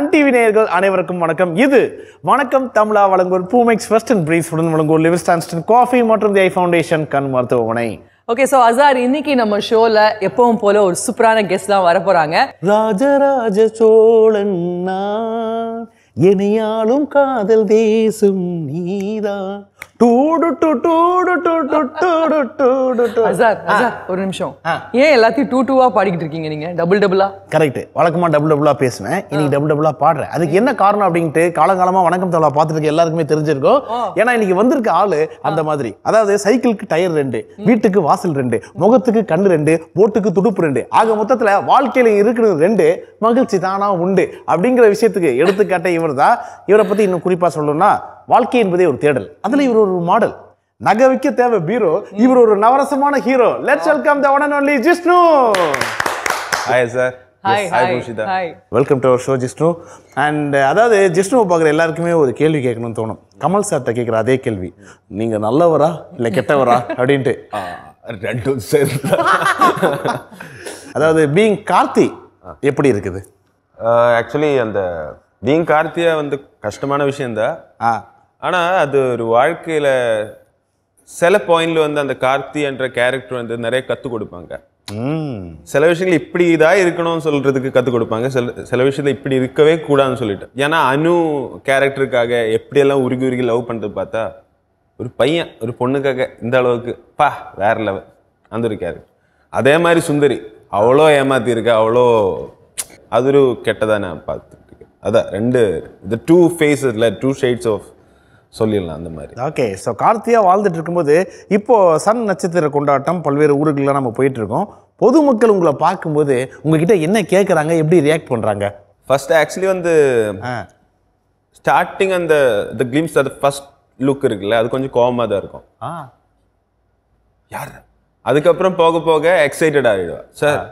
Sun TV நேயர்கள் அனைவருக்கும் வணக்கம் இது வணக்கம் தமிழா வழங்குவோர் பூமெக்ஸ் ஃபர்ஸ்ட் அண்ட் பிரீஸ் உடன் வழங்குவோர் லிவர் ஸ்டான்ஸ்டன் காஃபி மற்றும் தி ஐ ஃபவுண்டேஷன் கண் மருத்துவமனை ஓகே சோ அசார் இன்னைக்கு நம்ம ஷோல எப்பவும் போல ஒரு சூப்பரான கெஸ்ட் தான் வர போறாங்க ராஜராஜ சோழன் நான் எனையாளும் காதல் தேசம் நீதான் டூடு டு டூடு டு டு டூடு டூடு டு அசார் அசார் ஒரு நிமிஷம் ஏன் எல்லாத்தையும் டூ டூவா பாடிக்கிட்டு இருக்கீங்க நீங்க டபுள் டபுளா கரெக்ட் வழக்கமா டபுள் டபுளா பேசுவேன் இன்னைக்கு டபுள் டபுளா பாடுறேன் அதுக்கு என்ன காரணம் அப்படின்ட்டு காலங்காலமா வணக்கம் தவளா பார்த்துட்டு இருக்க எல்லாருக்குமே தெரிஞ்சிருக்கும் ஏன்னா இன்னைக்கு வந்திருக்க ஆளு அந்த மாதிரி அதாவது சைக்கிளுக்கு டயர் ரெண்டு வீட்டுக்கு வாசல் ரெண்டு முகத்துக்கு கண்ணு ரெண்டு போட்டுக்கு துடுப்பு ரெண்டு ஆக மொத்தத்துல வாழ்க்கையில இருக்கிறது ரெண்டு மகிழ்ச்சி தானா உண்டு அப்படிங்கிற விஷயத்துக்கு எடுத்துக்காட்ட இவர் தான் இவரை பத்தி இன்னும் குறிப்பா சொல்லணும்னா வாழ்க்கை என்பதே ஒரு தேடல் அதுல இவர் ஒரு மாடல் நகை விக்க தேவை பீரோ இவர் ஒரு நவரசமான hero let's welcome the one and only Jishnu hi sir hi hi hi Bhushitha hi welcome to our show Jishnu and அதாவது ஜிஷ்ணுவை பார்க்குற எல்லாருக்குமே ஒரு கேள்வி கேட்கணும்னு தோணும் கமல் சார்கிட்ட கேட்குற அதே கேள்வி நீங்கள் நல்லவரா இல்லை கெட்டவரா அப்படின்ட்டு ரெண்டும் சேர்ந்து அதாவது பீங் கார்த்தி எப்படி இருக்குது ஆக்சுவலி அந்த பீங் கார்த்தியா வந்து கஷ்டமான விஷயம்தான் ஆ ஆனா அது ஒரு வாழ்க்கையில சில பாயிண்ட்ல வந்து அந்த கார்த்தி என்ற கேரக்டர் வந்து நிறைய கற்றுக் கொடுப்பாங்க ம் சில விஷயங்கள் இப்படி தான் இருக்கணும்னு சொல்றதுக்கு கற்றுக் கொடுப்பாங்க சில சில விஷயத்துல இப்படி இருக்கவே கூடாதுன்னு சொல்லிட்டு ஏன்னா அனு கேரக்டருக்காக எப்படியெல்லாம் உருகி உருகி லவ் பண்ணுறது பார்த்தா ஒரு பையன் ஒரு பொண்ணுக்காக இந்த அளவுக்கு பா வேற லெவல் அந்த ஒரு கேரக்டர் அதே மாதிரி சுந்தரி அவ்வளோ ஏமாத்தி இருக்கா அவ்வளோ அது ஒரு கெட்டதாக நான் பார்த்துட்டு இருக்கேன் அதான் ரெண்டு இந்த டூ ஃபேஸஸ்ல டூ ஷேட்ஸ் ஆஃப் சொல்லிடலாம் அந்த மாதிரி ஓகே ஸோ கார்த்தியா வாழ்ந்துட்டு இருக்கும்போது இப்போ சன் நட்சத்திர கொண்டாட்டம் பல்வேறு ஊருக்கெல்லாம் நம்ம போயிட்டு இருக்கோம் பொதுமக்கள் உங்களை பார்க்கும்போது உங்ககிட்ட என்ன கேட்குறாங்க எப்படி ரியாக்ட் பண்ணுறாங்க ஃபர்ஸ்ட் ஆக்சுவலி வந்து ஆ ஸ்டார்டிங் அந்த த கிளிம்ஸ் அது ஃபர்ஸ்ட் லுக் இருக்குல்ல அது கொஞ்சம் கோவமாக தான் இருக்கும் ஆ யார் அதுக்கப்புறம் போக போக எக்ஸைட்டட் ஆகிடுவா சார்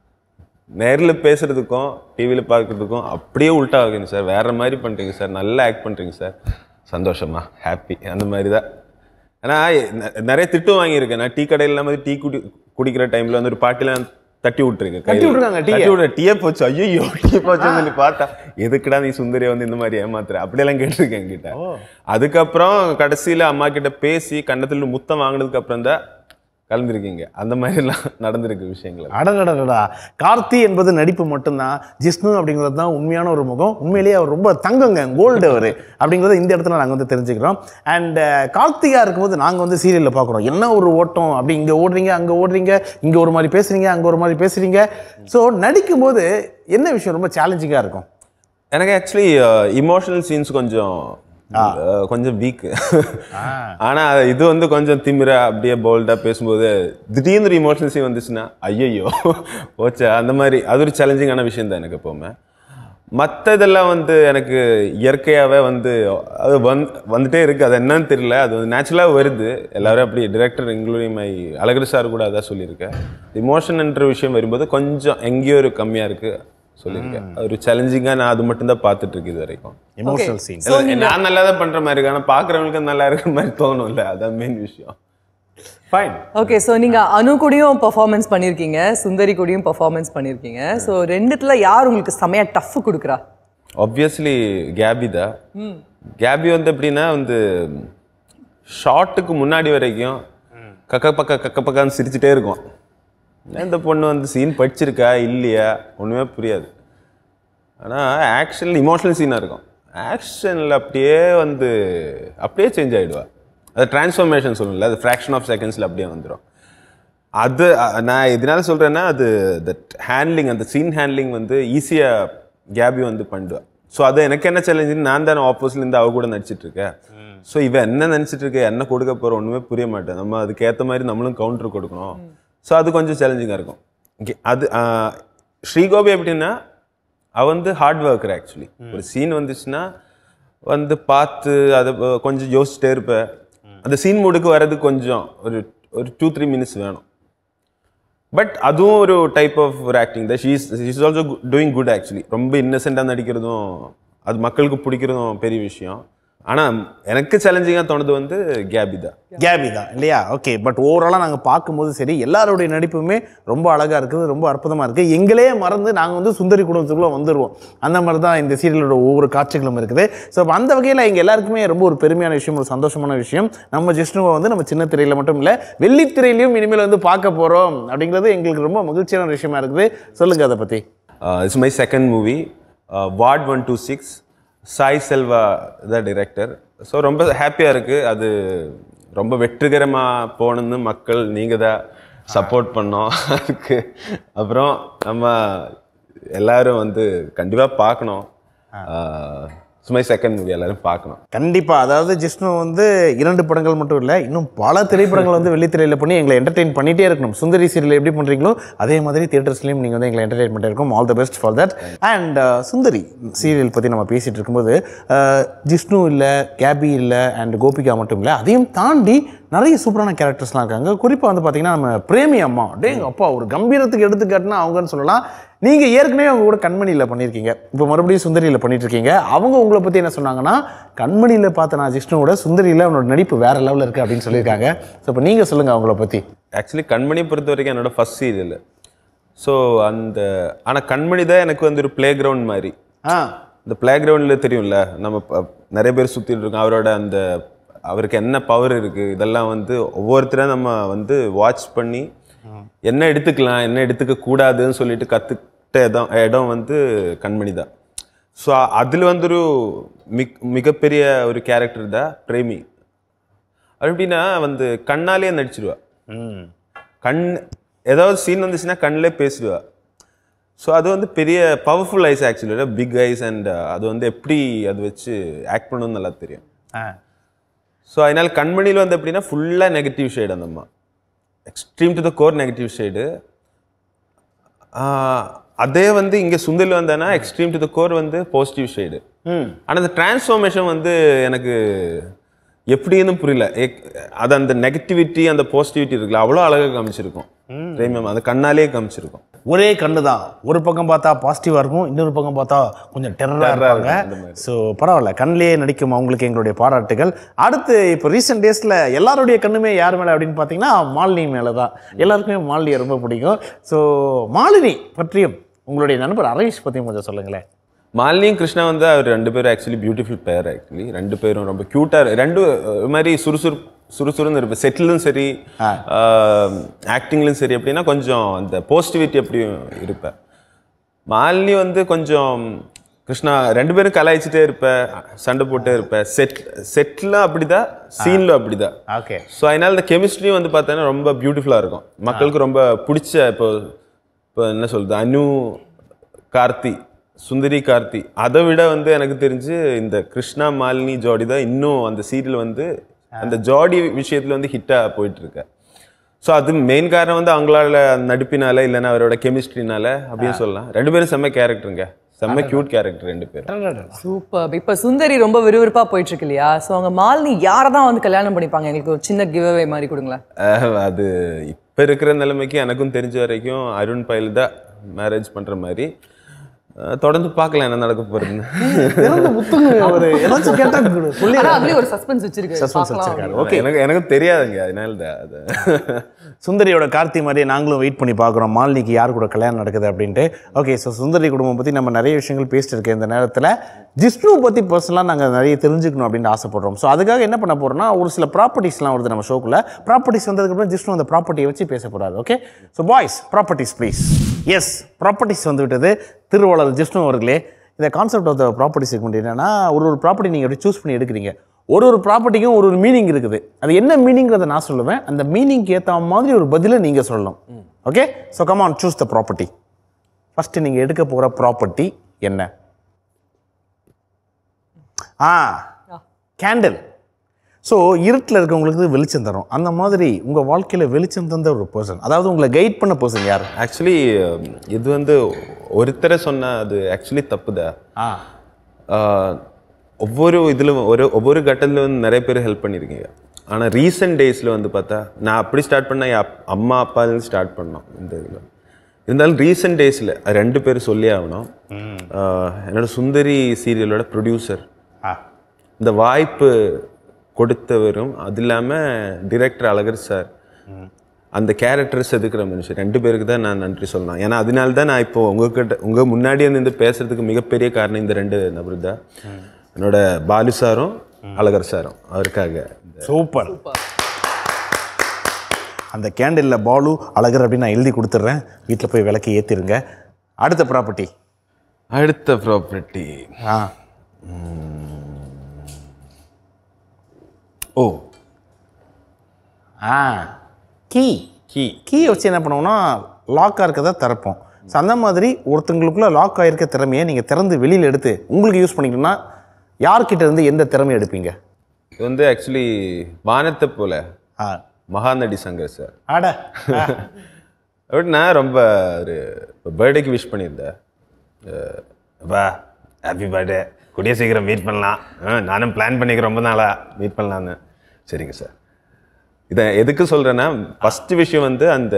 நேரில் பேசுறதுக்கும் டிவியில் பார்க்கறதுக்கும் அப்படியே உல்ட்டா ஆகுங்க சார் வேற மாதிரி பண்ணுறீங்க சார் நல்லா ஆக்ட் பண்ணுறீங்க சார் சந்தோஷமா ஹாப்பி அந்த மாதிரி தான் ஏன்னா நெ- நிறைய திட்டு வாங்கியிருக்கேன் நான் டீ கடையில் இல்லாமல் டீ குடி குடிக்கிற டைமில் வந்து ஒரு பாட்டிலாம் தட்டி விட்டுருக்கேன் தட்டி விட்டுருக்காங்க டீயை? தட்டி விட டீயே போச்சு ஐயோ டீ போச்சுன்னு சொல்லி பார்த்தா எதுக்குடா நீ சுந்தரியை வந்து இந்த மாதிரி ஏமாத்துற அப்படியெல்லாம் கேட்டிருக்கேன் என்கிட்ட அதுக்கப்புறம் கடைசியில அம்மா கிட்ட பேசி கன்னத்துல முத்தம் வாங்கினதுக்கு அப்புறம் தான் கலந்துருக்கீங்க அந்த மாதிரிலாம் நடந்திருக்கு விஷயங்கள் அடடடடா கார்த்தி என்பது நடிப்பு மட்டும்தான் ஜிஷ்ணு அப்படிங்கிறது தான் உண்மையான ஒரு முகம் உண்மையிலேயே அவர் ரொம்ப தங்கங்க கோல்டு அவர் அப்படிங்கிறத இந்த இடத்துல நாங்கள் வந்து தெரிஞ்சுக்கிறோம் அண்ட் கார்த்திகா இருக்கும்போது நாங்கள் வந்து சீரியலில் பார்க்குறோம் என்ன ஒரு ஓட்டம் அப்படி இங்கே ஓடுறீங்க அங்கே ஓடுறீங்க இங்கே ஒரு மாதிரி பேசுறீங்க அங்கே ஒரு மாதிரி பேசுறீங்க ஸோ நடிக்கும்போது என்ன விஷயம் ரொம்ப சேலஞ்சிங்காக இருக்கும் எனக்கு ஆக்சுவலி இமோஷனல் சீன்ஸ் கொஞ்சம் அஹ், கொஞ்சம் வீக் ஆனா இது வந்து கொஞ்சம் திமிரா அப்படியே போல்டா பேசும்போது திடீர்னு ஒரு இமோஷனல் சீன் வந்துச்சுன்னா ஐயையோ போச்சா அந்த மாதிரி அது ஒரு சேலஞ்சிங்கான விஷயம் தான் எனக்கு எப்பவுமே மற்ற இதெல்லாம் வந்து எனக்கு இயற்கையாகவே வந்து அது வந் வந்துட்டே இருக்கு அது என்னன்னு தெரியல அது வந்து நேச்சுரலாக வருது எல்லாரும் அப்படி director including my Alagar sir கூட அதான் சொல்லியிருக்கேன் இமோஷன்ன்ற விஷயம் வரும்போது கொஞ்சம் எங்கேயோ ஒரு கம்மியாக இருக்கு சொல்லியிருக்கேன் அது ஒரு சேலஞ்சிங்காக நான் அது மட்டும் தான் பார்த்துட்டு இருக்கு இது வரைக்கும் எமோஷனல் சீன் இல்ல, நான் நல்லா தான் பண்ற மாதிரி இருக்கு ஆனால் பார்க்குறவங்களுக்கு நல்லா இருக்கிற மாதிரி தோணும்ல அதான் மெயின் விஷயம் ஃபைன் ஓகே சோ நீங்க அனு கூடயும் பெர்ஃபார்மன்ஸ் பண்ணிருக்கீங்க சுந்தரி கூடயும் பெர்ஃபார்மன்ஸ் பண்ணிருக்கீங்க சோ ரெண்டுத்துல யார் உங்களுக்கு செமையா டஃப் கொடுக்குறா ஆப்வியஸ்லி கேபி தான் கேபி வந்து எப்படின்னா வந்து ஷார்ட்டுக்கு முன்னாடி வரைக்கும் கக்க பக்க கக்க பக்கான்னு சிரிச்சுட்டே இருக்கும் இந்த பொண்ணு வந்து சீன் படிச்சிருக்கா இல்லையா ஒன்றுமே புரியாது ஆனால் ஆக்ஷனில் இமோஷனல் சீனாக இருக்கும் ஆக்ஷனில் அப்படியே வந்து அப்படியே சேஞ்ச் ஆகிடுவா அது டிரான்ஸ்ஃபர்மேஷன் சொல்லணும்ல அது ஃப்ராக்ஷன் ஆஃப் செகண்ட்ஸில் அப்படியே வந்துடும் அது அ- நான் எதனால சொல்கிறேன்னா அது தட் ஹேண்ட்லிங் அந்த சீன் ஹேண்ட்லிங் வந்து ஈஸியாக கேபி வந்து பண்ணுவா ஸோ அது எனக்கு என்ன சேலஞ்சுன்னு நான் தானே ஆப்போசிட்லேருந்து அவ கூட நடிச்சிட்டு இருக்கேன் ஸோ இவன் என்ன நினச்சிட்டு இருக்க என்ன கொடுக்க போகிற ஒன்றுமே புரிய மாட்டேன் நம்ம அதுக்கேற்ற மாதிரி நம்மளும் கவுண்டர் கொடுக்கணும் ஸோ அது கொஞ்சம் சேலஞ்சிங்காக இருக்கும் Okay, அது ஆ, ஸ்ரீகோபி எப்படின்னா அவ வந்து ஹார்ட் ஒர்க்கர் ஆக்சுவலி ஒரு சீன் வந்துச்சுன்னா வந்து பார்த்து அதை அஹ், கொஞ்சம் யோசிச்சுட்டே இருப்பேன் அந்த சீன் மூடுக்கு வர்றதுக்கு கொஞ்சம் ஒரு ஒரு டூ த்ரீ மினிட்ஸ் வேணும் பட் அதுவும் ஒரு டைப் ஆஃப் ஒரு ஆக்டிங் தான் she's she's also doing good actually ரொம்ப இன்னசென்ட்டாக நடிக்கிறதும் அது மக்களுக்கு பிடிக்கிறதும் பெரிய விஷயம் ஆனால் எனக்கு சேலஞ்சிங்காக தோணுது வந்து கேபி தான் கேபி தான் இல்லையா ஓகே பட் ஓவராலாக நாங்கள் பார்க்கும்போது சரி எல்லாருடைய நடிப்புமே ரொம்ப அழகாக இருக்குது ரொம்ப அற்புதமாக இருக்குது எங்களே மறந்து நாங்கள் வந்து சுந்தரி குடும்பத்துக்குள்ளே வந்துடுவோம் அந்த மாதிரி தான் இந்த சீரியலோட ஒவ்வொரு காட்சிகளும் இருக்குது ஸோ அந்த வகையில் எங்கள் எல்லாருக்குமே ரொம்ப ஒரு பெருமையான விஷயம் ஒரு சந்தோஷமான விஷயம் நம்ம ஜிஷ்ணுவை வந்து நம்ம சின்ன திரையில் மட்டும் இல்லை வெள்ளித்திரையிலையும் இனிமேல் வந்து பார்க்க போகிறோம் அப்படிங்கிறது எங்களுக்கு ரொம்ப மகிழ்ச்சியான விஷயமா இருக்குது சொல்லுங்கள் அதை பற்றி it's my second movie Ward one two six Sai Selva the director so ரொம்ப ஹாப்பியாக இருக்குது அது ரொம்ப வெற்றிகரமாக போகணுன்னு மக்கள் நீங்கள் தான் சப்போர்ட் பண்ணோம் அதுக்கு அப்புறம் நம்ம எல்லாரும் வந்து கண்டிப்பாக பார்க்கணும் மை செகண்ட் மூவி எல்லாரும் பார்க்கணும் கண்டிப்பாக அதாவது ஜிஷ்ணு வந்து இரண்டு படங்கள் மட்டும் இல்லை இன்னும் பல திரைப்படங்கள் வந்து வெள்ளித்திரையில் பண்ணி எங்களை என்டர்டெயின் பண்ணிகிட்டே இருக்கணும் சுந்தரி சீரியல் எப்படி பண்ணுறீங்களோ அதே மாதிரி தியேட்டர்ஸ்லையும் நீங்கள் வந்து எங்களை என்டர்டெயின் பண்ணிட்டே இருக்கும் all the best for that and Sundari serial பற்றி நம்ம பேசிகிட்டு இருக்கும்போது அஹ், ஜிஷ்ணு இல்லை கேபி இல்லை அண்ட் கோபிகா மட்டும் இல்லை அதையும் தாண்டி நிறைய சூப்பரான கேரக்டர்ஸ்லாம் இருக்காங்க குறிப்பாக வந்து பார்த்தீங்கன்னா நம்ம பிரேமி அம்மா டேங்க அப்பா ஒரு கம்பீரத்துக்கு எடுத்துக்காட்டுனா அவங்கன்னு சொல்லலாம் நீங்கள் ஏற்கனவே அவங்க கூட கண்மணியில் பண்ணியிருக்கீங்க இப்போ மறுபடியும் சுந்தரியில் பண்ணிட்டு இருக்கீங்க அவங்க உங்களை பற்றி என்ன சொன்னாங்கன்னா கண்மணியில் பார்த்த நான் ஜிஷ்ணுவோட சுந்தரியில் அவனோட நடிப்பு வேற லெவலில் இருக்குது அப்படின்னு சொல்லியிருக்காங்க ஸோ இப்போ நீங்கள் சொல்லுங்கள் அவங்கள பற்றி ஆக்சுவலி கண்மணி பொறுத்த வரைக்கும் என்னோட ஃபர்ஸ்ட் சீரியல் ஸோ அந்த ஆனால் கண்மணி தான் எனக்கு வந்து ஒரு ப்ளே கிரவுண்ட் மாதிரி ஆ இந்த பிளே கிரவுண்டில் தெரியும்ல நம்ம ப- நிறைய பேர் சுற்றிட்டு இருக்கோம் அவரோட அந்த அவருக்கு என்ன பவர் இருக்குது இதெல்லாம் வந்து ஒவ்வொருத்தரும் நம்ம வந்து வாட்ச் பண்ணி என்ன எடுத்துக்கலாம் என்ன எடுத்துக்க கூடாதுன்னு சொல்லிட்டு கற்றுக்கிட்ட இடம் இடம் வந்து கண்மணி தான் ஸோ அதில் வந்து ஒரு மிக் மிகப்பெரிய ஒரு கேரக்டர் தான் பிரேமி அது எப்படின்னா வந்து கண்ணாலே நடிச்சிருவா கண் ஏதாவது சீன் வந்துச்சுன்னா கண்ணிலே பேசிடுவா ஸோ அது வந்து பெரிய powerful eyes actually big eyes and அது வந்து எப்படி அது வச்சு ஆக்ட் பண்ணணும்னு நல்லா தெரியும் ஆ ஸோ அதனால கண்மணியில் வந்து எப்படின்னா ஃபுல்லாக நெகட்டிவ் ஷேடு அந்த அம்மா extreme to the core negative shade அதே வந்து இங்கே சுந்தரில் வந்தேன்னா எக்ஸ்ட்ரீம் டு த கோர் வந்து பாசிட்டிவ் ஷேடு ம் ஆனால் அந்த டிரான்ஸ்ஃபார்மேஷன் வந்து எனக்கு எப்படின்னு புரியல எக்- அது அந்த நெகட்டிவிட்டி அந்த பாசிட்டிவிட்டி இருக்குல்ல அவ்வளோ அழகாக காமிச்சிருக்கும் பிரேமியம் அந்த கண்ணாலே காமிச்சிருக்கும் ஒரே கண்ணு தான் ஒரு பக்கம் பார்த்தா பாசிட்டிவாக இருக்கும் இன்னொரு பக்கம் பார்த்தா கொஞ்சம் டெரராக இருப்பாங்க ஸோ பரவாயில்ல கண்ணிலேயே நடிக்கும் அவங்களுக்கு எங்களுடைய பாராட்டுகள் அடுத்து இப்போ ரீசெண்ட் டேஸில் எல்லாருடைய கண்ணுமே யார் மேலே அப்படின்னு பார்த்தீங்கன்னா மாலினி மேலே தான் எல்லாருக்குமே மாலினியை ரொம்ப பிடிக்கும் ஸோ மாலினி பற்றியும் உங்களுடைய நண்பர் அரவிஷ் பற்றியும் கொஞ்சம் சொல்லுங்களேன் மாலினியும் கிருஷ்ணா வந்து அவர் ரெண்டு பேரும் ஆக்சுவலி பியூட்டிஃபுல் பேர் ஆக்சுவலி ரெண்டு பேரும் ரொம்ப க்யூட்டாக ரெண்டு ஒரு மாதிரி சுறுசுறு சுறுசுறுன்னு இருப்பேன் செட்டிலும் சரி ஆக்டிங்லையும் சரி அப்படின்னா கொஞ்சம் அந்த பாசிட்டிவிட்டி எப்படியும் இருப்பேன் மாலினி வந்து கொஞ்சம் கிருஷ்ணா ரெண்டு பேரும் கலாய்ச்சிட்டே இருப்பேன் சண்டை போட்டே இருப்பேன் செட் செட்டில் அப்படிதான் சீனில் அப்படிதான் ஓகே ஸோ அதனால இந்த கெமிஸ்ட்ரியும் வந்து பார்த்தோன்னா ரொம்ப பியூட்டிஃபுல்லாக இருக்கும் மக்களுக்கு ரொம்ப பிடிச்ச இப்போ இப்போ என்ன சொல்றது அனு கார்த்தி சுந்தரி கார்த்தி அதை விட வந்து எனக்கு தெரிஞ்சு இந்த கிருஷ்ணா மாலினி ஜோடி தான் இன்னும் அந்த சீரியல் வந்து அந்த ஜோடி விஷயத்துல வந்து ஹிட்டாக போயிட்டு இருக்கு ஸோ அது மெயின் காரணம் வந்து அவங்களால நடிப்பினால இல்லைன்னா அவரோட கெமிஸ்ட்ரினால அப்படின்னு சொல்லலாம் ரெண்டு பேரும் செம்ம கேரக்டருங்க செம்ம கியூட் கேரக்டர் ரெண்டு பேரும் சூப்பர் இப்போ சுந்தரி ரொம்ப விறுவிறுப்பா போயிட்டு இருக்கு இல்லையா ஸோ அவங்க மாலினி யாரை தான் வந்து கல்யாணம் பண்ணிப்பாங்க எங்களுக்கு ஒரு சின்ன கிவ்அவே மாதிரி கொடுங்களேன் அஹ், அது இப்போ இருக்கிற நிலைமைக்கு எனக்கும் தெரிஞ்ச வரைக்கும் அருண் பயில் தான் மேரேஜ் பண்ணுற மாதிரி அஹ், தொடர்ந்து பார்க்கலாம் என்ன நடக்க போகிறதுன்னு திறந்து முத்துங்க ஒரு ஏதாச்சும் கேட்டா கொடு. சொல்லி ஆனா அதுலயும் ஒரு சஸ்பென்ஸ் வச்சிருக்கு Suspense பார்க்கலாம். வச்சிருக்காரு. ஓகே எனக்கு எனக்கு தெரியாதுங்க அதனால தான் அது சுந்தரியோட கார்த்தி மாதிரியே நாங்களும் வெயிட் பண்ணி பார்க்குறோம் மாலினிக்கு யார் கூட கல்யாணம் நடக்குது அப்படின்ட்டு ஓகே ஸோ சுந்தரி குடும்பம் பற்றி நம்ம நிறைய விஷயங்கள் பேசிட்டு இருக்கேன் இந்த நேரத்தில் ஜிஷ்ணு பற்றி பர்சனலாக நாங்கள் நிறைய தெரிஞ்சுக்கணும் அப்படின்னு ஆசைப்படுறோம் ஸோ அதுக்காக என்ன பண்ண போகிறோம்னா ஒரு சில ப்ராப்பர்ட்டிஸ்லாம் வருது நம்ம ஷோக்குள்ள ப்ராப்பர்ட்டிஸ் வந்ததுக்கப்புறம் ஜிஷ்ணு அந்த ப்ராப்பர்ட்டியை வச்சு பேச போகிறாரு okay so boys properties please yes properties வந்து விட்டது திருவாளர் ஜிஷ்ணு அவர்களே இந்த concept of the property segment என்னன்னா ஒரு ஒரு ப்ராப்பர்ட்டி நீங்கள் எப்படி சூஸ் பண்ணி எடுக்கிறீங்க ஒரு ஒரு ப்ராப்பர்ட்டிக்கும் ஒரு ஒரு மீனிங் இருக்குது அது என்ன மீனிங்கிறத நான் சொல்லுவேன் அந்த மீனிங்க்கு ஏற்ற மாதிரி ஒரு பதிலை நீங்கள் சொல்லணும் okay so come on choose the property first நீங்கள் எடுக்க போகிற ப்ராப்பர்ட்டி என்ன ஆ கேண்டில் ஸோ இருட்டில் இருக்கவங்களுக்கு வெளிச்சம் தரும் அந்த மாதிரி உங்கள் வாழ்க்கையில் வெளிச்சம் தந்த ஒரு பர்சன் அதாவது உங்களை கைட் பண்ண பர்சன் யார் ஆக்சுவலி இது வந்து ஒருத்தரை சொன்ன அது ஆக்சுவலி தப்புதா ஆ ஆஹ், ஒவ்வொரு இதிலும் ஒரு ஒவ்வொரு கட்டத்தில் வந்து நிறைய பேர் ஹெல்ப் பண்ணியிருக்கீங்க ஆனால் ரீசெண்ட் டேஸில் வந்து பார்த்தா நான் அப்படி ஸ்டார்ட் பண்ண என் அப்- அம்மா அப்பாலேருந்து ஸ்டார்ட் பண்ணோம் இந்த இதில் இருந்தாலும் ரீசெண்ட் டேஸில் ரெண்டு பேர் சொல்லி ஆகணும் ஆஹ், என்னோட சுந்தரி சீரியலோட ப்ரொடியூசர் ஆ இந்த வாய்ப்பு கொடுத்தவரும் அது இல்லாமல் டிரெக்டர் அழகர் சார் அந்த கேரக்டர் செதுக்கிற மனுஷன் ரெண்டு பேருக்கு தான் நான் நன்றி சொல்லலாம் ஏன்னா அதனால தான் நான் இப்போ உங்ககிட்ட உங்க முன்னாடியே நின்று பேசுறதுக்கு மிகப்பெரிய காரணம் இந்த ரெண்டு நபர் தான் என்னோட பாலு சாரும் அழகர் சாரும் அவருக்காக இந்த சூப்பர் அந்த கேண்டில்ல பாலு அழகர் அப்படின்னு நான் எழுதி கொடுத்துட்றேன் வீட்டில் போய் விளக்கி ஏற்றிருங்க அடுத்த ப்ராப்பர்ட்டி அடுத்த ப்ராப்பர்ட்டி ஆ ஓ ஆ கீ கீ கீயை வச்சு என்ன பண்ணுவோம்னா லாக்காக இருக்கதை திறப்போம் ஸோ அந்த மாதிரி ஒருத்தங்களுக்குள்ள லாக் ஆகிருக்க திறமையை நீங்கள் திறந்து வெளியில் எடுத்து உங்களுக்கு யூஸ் பண்ணிக்கணும்னா யார்கிட்ட இருந்து எந்த திறமையை எடுப்பீங்க இது வந்து ஆக்சுவலி வானத்தை போல ஆ மகாநடி சங்கர் சார் ஆட அப்படி நான் ரொம்ப ஒரு பர்த்டேக்கு விஷ் பண்ணியிருந்தேன் அஹ், அப்பா ஹாப்பி பர்த்டே கூடிய சீக்கிரம் மீட் பண்ணலாம் ஆ, நானும் பிளான் பண்ணிக்கிறேன் ரொம்ப நாளா மீட் பண்ணலான்னு சரிங்க சார் இதை எதுக்கு சொல்கிறேன்னா ஃபஸ்ட்டு விஷயம் வந்து அந்த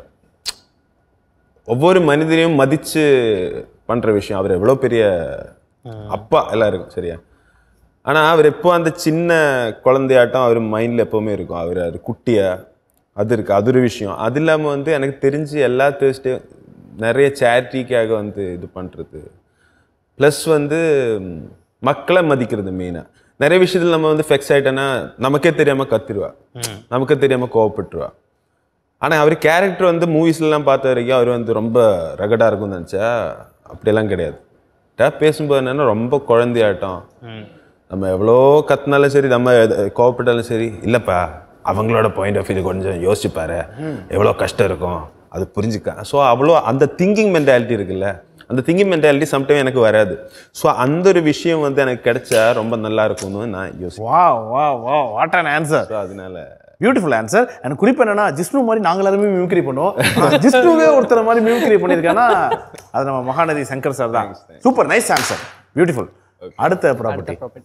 ஒவ்வொரு மனிதனையும் மதித்து பண்ணுற விஷயம் அவர் எவ்வளோ பெரிய அப்பா எல்லாருக்கும் சரியா ஆனால் அவர் எப்போ அந்த சின்ன குழந்தையாட்டம் அவர் மைண்டில் எப்போவுமே இருக்கும் அவர் அது குட்டியா அது இருக்கு அது ஒரு விஷயம் அது இல்லாமல் வந்து எனக்கு தெரிஞ்சு எல்லா தேர்ஸ்டே நிறைய சேரிட்டிக்காக வந்து இது பண்ணுறது ப்ளஸ் வந்து ம், மக்களை மதிக்கிறது மெயினாக நிறைய விஷயத்தில் நம்ம வந்து ஃபிக்ஸ் ஆகிட்டோன்னா நமக்கே தெரியாமல் கத்திருவா நமக்கே தெரியாமல் கோவப்பட்டுருவா ஆனால் அவர் கேரக்டர் வந்து மூவிஸ்லாம் பார்த்த வரைக்கும் அவர் வந்து ரொம்ப ரகடாக இருக்கும்னு நினச்சா அப்படியெல்லாம் கிடையாது டா பேசும்போது என்னன்னா ரொம்ப குழந்தையாட்டம் நம்ம எவ்வளோ கத்துனாலும் சரி நம்ம எத- கோவப்பட்டாலும் சரி இல்லைப்பா அவங்களோட பாயிண்ட் ஆஃப் வியூ கொஞ்சம் யோசிச்சுப்பாரு எவ்வளோ கஷ்டம் இருக்கும் அது புரிஞ்சுக்க ஸோ அவ்வளோ அந்த திங்கிங் மென்டாலிட்டி இருக்குல்ல அந்த திங்கிங் மென்டாலிட்டி சம்டைம் எனக்கு வராது ஸோ அந்த ஒரு விஷயம் வந்து எனக்கு கிடைச்சா ரொம்ப நல்லா இருக்கும்னு நான் யோசிப்பேன் வா வா வா வாட் அன் ஆன்சர் ஸோ அதனால பியூட்டிஃபுல் ஆன்சர் எனக்கு குறிப்பு என்னன்னா ஜிஷ்ணு மாதிரி நாங்கள் எல்லாருமே மிமிக்ரி பண்ணுவோம் ஜிஷ்ணுவே ஒருத்தர் மாதிரி மிமிக்ரி பண்ணியிருக்காங்கன்னா அது நம்ம மகாநதி சங்கர் சார் தான் சூப்பர் நைஸ் ஆன்சர் பியூட்டிஃபுல் அடுத்த ப்ராப்பர்ட்டி ப்ராப்பர்ட்டி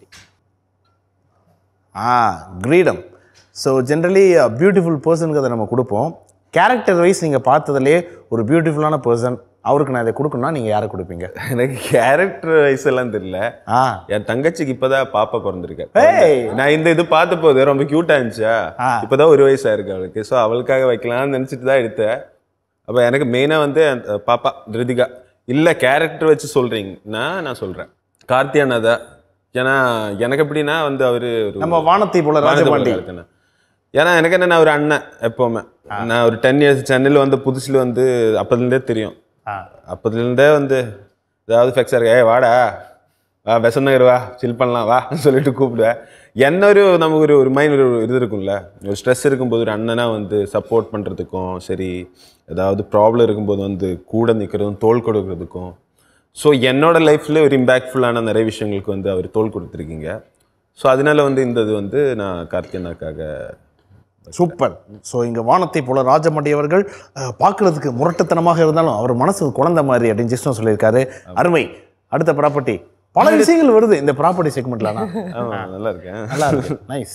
ஆ கிரீடம் ஸோ ஜென்ரலி பியூட்டிஃபுல் பர்சனுக்கு அதை நம்ம கொடுப்போம் கேரக்டர் வைஸ் நீங்கள் பார்த்ததுலேயே ஒரு பியூட்டிஃபுல்லான பர்சன் அவருக்கு நான் இதை கொடுக்கணும்னா நீங்கள் யாரை கொடுப்பீங்க எனக்கு கேரக்டர் வைஸ் எல்லாம் தெரியல ஆ என் தங்கச்சிக்கு இப்பதான் பாப்பா பிறந்திருக்கேன் ஏய்! நான் இந்த இது பார்த்த போது ரொம்ப கியூட்டா இருந்துச்சா ஆ. இப்பதான் ஒரு வயசா இருக்கு அவளுக்கு ஸோ அவளுக்காக வைக்கலாம்னு நினைச்சிட்டு தான் எடுத்தேன் அப்ப எனக்கு மெயினா வந்து அந்த பாப்பா ரிதிகா இல்ல கேரக்டர் வச்சு சொல்றீங்கன்னா நான் சொல்றேன் கார்த்தியானா தான் ஏன்னா எனக்கு எப்படின்னா வந்து அவரு ஒரு நம்ம வானத்தை போல ராஜபாண்டி இருக்கேன் ஏன்னா எனக்கு என்ன நான் ஒரு அண்ணன் எப்பவுமே நான் ஒரு டென் இயர்ஸ் சென்னையில் வந்து புதுசுல வந்து அப்போதுலேருந்தே தெரியும் ஆ. அப்போதுலேருந்தே வந்து ஏதாவது ஃபெக்ஸாக இருக்கு ஏய் வாடா வா பெசநகர் வா சில் பண்ணலாம் வா சொல்லிட்டு கூப்பிடுவேன் என்ன ஒரு நமக்கு ஒரு ஒரு மைண்ட் ஒரு இது இருக்கும்ல ஒரு ஸ்ட்ரெஸ் இருக்கும்போது ஒரு அண்ணனா வந்து சப்போர்ட் பண்ணுறதுக்கும் சரி ஏதாவது ப்ராப்ளம் இருக்கும்போது வந்து கூட நிற்கிறதும் தோள் கொடுக்கறதுக்கும் ஸோ என்னோட லைஃப்ல ஒரு இம்பேக்ட்ஃபுல்லான நிறைய விஷயங்களுக்கு வந்து அவர் தோள் கொடுத்துருக்கீங்க ஸோ அதனால வந்து இந்த இது வந்து நான் கார்த்தியனாக்காக சூப்பர் ஸோ இங்கே வானத்தை போல ராஜமண்டி அவர்கள் அஹ், பார்க்கிறதுக்கு முரட்டுத்தனமாக இருந்தாலும் அவர் மனசு குழந்தை மாதிரி அப்படின்னு ஜிஷ்ணு சொல்லியிருக்காரு அருமை அடுத்த ப்ராப்பர்ட்டி பல விஷயங்கள் வருது இந்த ப்ராப்பர்ட்டி செக்மெண்ட்ல ஆமா நல்லா இருக்கேன் நல்லா இருக்கு நைஸ்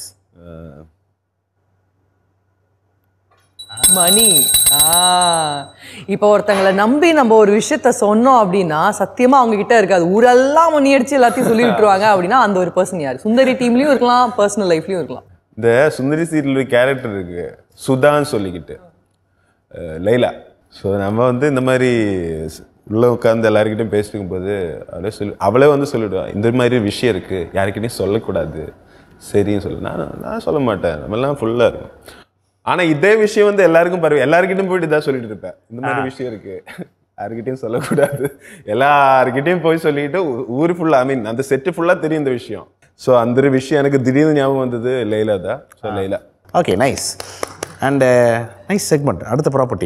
மணி ஆ இப்போ ஒருத்தங்களை நம்பி நம்ம ஒரு விஷயத்த சொன்னோம் அப்படின்னா சத்தியமா அவங்க கிட்ட இருக்காது ஊரெல்லாம் மணி அடிச்சு எல்லாத்தையும் சொல்லி விட்டுருவாங்க அப்படின்னா அந்த ஒரு பர்சன் யார் சுந்தரி டீம்லயும் இருக்கலாம் பர்சனல் லைஃப்லயும் இருக்கலாம் இந்த சுந்தரி சீரியல் ஒரு கேரக்டர் இருக்கு சுதான்னு சொல்லிக்கிட்டு அஹ் லைலா ஸோ நம்ம வந்து இந்த மாதிரி ஸ்- உள்ள உட்காந்து எல்லாருக்கிட்டையும் பேசிட்டு இருக்கும்போது அவளே சொல்லி அவளே வந்து சொல்லிடுவா இந்த மாதிரி விஷயம் இருக்கு யாருக்கிட்டையும் சொல்லக்கூடாது சரின்னு சொல்லு நான் நான் சொல்ல மாட்டேன் நம்மெல்லாம் ஃபுல்லாக இருக்கும் ஆனால் இதே விஷயம் வந்து எல்லாருக்கும் பரவ எல்லாருக்கிட்டையும் போயிட்டு இதான் சொல்லிட்டு இருப்பேன் இந்த மாதிரி விஷயம் இருக்கு யாருக்கிட்டையும் சொல்லக்கூடாது எல்லாருக்கிட்டையும் போய் சொல்லிட்டு ஊ- ஊர் ஃபுல்லாக ஐ மீன் அந்த செட்டு ஃபுல்லாக தெரியும் இந்த விஷயம் ஸோ அந்த ஒரு விஷயம் எனக்கு திடீர்னு ஞாபகம் வந்தது லைலா தான் so Laila okay nice and nice segment அடுத்த ப்ராப்பர்ட்டி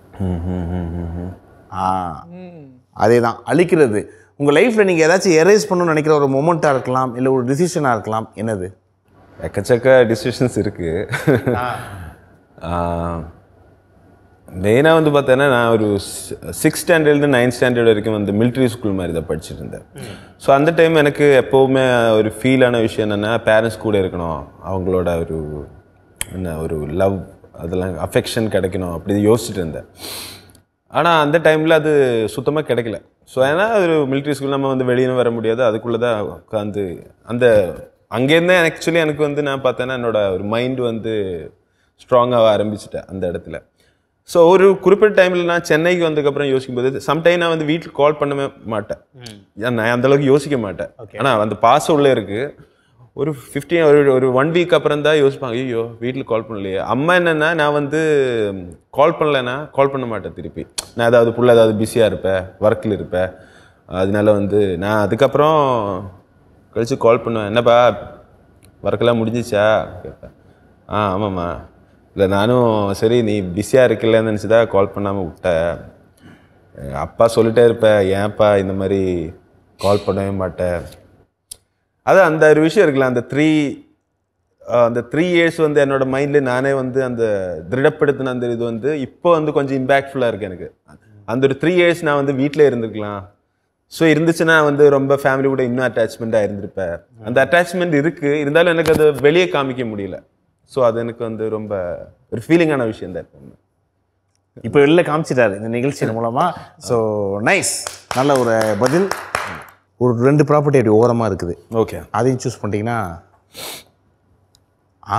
ஆ அதே தான் அழிக்கிறது உங்கள் லைஃப்பில் நீங்கள் ஏதாச்சும் எரேஸ் பண்ணணும்னு நினைக்கிற ஒரு மொமெண்ட்டாக இருக்கலாம் இல்லை ஒரு டிசிஷனாக இருக்கலாம் என்னது எக்கச்சக்க டிசிஷன்ஸ் இருக்கு மெயினாக வந்து பார்த்தேன்னா நான் ஒரு சிக்ஸ் ஸ்டாண்டர்ட்லேருந்து நைன்த் ஸ்டாண்டர்ட் வரைக்கும் வந்து மிலிட்ரி ஸ்கூல் மாதிரி தான் படிச்சுட்டு இருந்தேன் ஸோ அந்த டைம் எனக்கு எப்போவுமே ஒரு ஃபீலான விஷயம் என்னென்னா பேரண்ட்ஸ் கூட இருக்கணும் அவங்களோட ஒரு என்ன ஒரு லவ் அதெல்லாம் அஃபெக்ஷன் கிடைக்கணும் அப்படி யோசிச்சுட்டு இருந்தேன் ஆனால் அந்த டைமில் அது சுத்தமாக கிடைக்கல ஸோ ஏன்னா ஒரு மிலிட்ரி ஸ்கூல் நம்ம வந்து வெளியே வர முடியாது அதுக்குள்ளே தான் உட்காந்து அந்த அங்கேருந்து ஆக்சுவலி எனக்கு வந்து நான் பார்த்தேன்னா என்னோட ஒரு மைண்ட் வந்து ஸ்ட்ராங்காக ஆரம்பிச்சிட்டேன் அந்த இடத்துல ஸோ ஒரு குறிப்பிட்ட டைமில் நான் சென்னைக்கு வந்ததுக்கப்புறம் யோசிக்கும்போது சம்டைம் நான் வந்து வீட்டுக்கு கால் பண்ணவே மாட்டேன் ஏன் நான் அந்த அளவுக்கு யோசிக்க மாட்டேன் ஆனால் அந்த பாசம் உள்ளே இருக்கு ஒரு ஃபிஃப்டீன் ஒரு ஒரு ஒன் வீக் அப்புறம் தான் யோசிப்பாங்க ஐயோ வீட்டில் கால் பண்ணலையே அம்மா என்னன்னா நான் வந்து கால் பண்ணலைன்னா கால் பண்ண மாட்டேன் திருப்பி நான் ஏதாவது புள்ள ஏதாவது பிஸியாக இருப்பேன் ஒர்க்கில் இருப்பேன் அதனால வந்து நான் அதுக்கப்புறம் கழிச்சு கால் பண்ணுவேன் என்னப்பா ஒர்க்கெல்லாம் முடிஞ்சிச்சா கேட்பேன் ஆ ஆமாம்மா இல்லை நானும் சரி நீ பிஸியாக இருக்கலன்னு நினச்சி தான் கால் பண்ணாமல் விட்டேன் எங்க அப்பா சொல்லிட்டே இருப்பேன் ஏன்ப்பா இந்த மாதிரி கால் பண்ணவே மாட்டேன் அது அந்த ஒரு விஷயம் இருக்குல்ல அந்த த்ரீ அந்த த்ரீ இயர்ஸ் வந்து என்னோட மைண்ட்ல நானே வந்து அந்த திருடப்படுத்தின அந்த இது வந்து இப்போ வந்து கொஞ்சம் இம்பேக்ட்ஃபுல்லாக இருக்கு எனக்கு அந்த ஒரு த்ரீ இயர்ஸ் நான் வந்து வீட்டில் இருந்திருக்கலாம் ஸோ இருந்துச்சுன்னா வந்து ரொம்ப ஃபேமிலி கூட இன்னும் அட்டாச்மெண்ட்டாக இருந்திருப்பேன் அந்த அட்டாச்மெண்ட் இருக்கு இருந்தாலும் எனக்கு அதை வெளியே காமிக்க முடியல ஸோ அது எனக்கு வந்து ரொம்ப ஒரு ஃபீலிங்கான விஷயம் தான் இப்போ இப்போ வெளில காமிச்சிட்டாரு இந்த நிகழ்ச்சியின் மூலமா ஸோ நைஸ் நல்ல ஒரு பதில் ஒரு ரெண்டு ப்ராப்பர்ட்டி அப்படி ஓரமாக இருக்குது ஓகே அதையும் சூஸ் பண்ணிட்டீங்கன்னா ஆ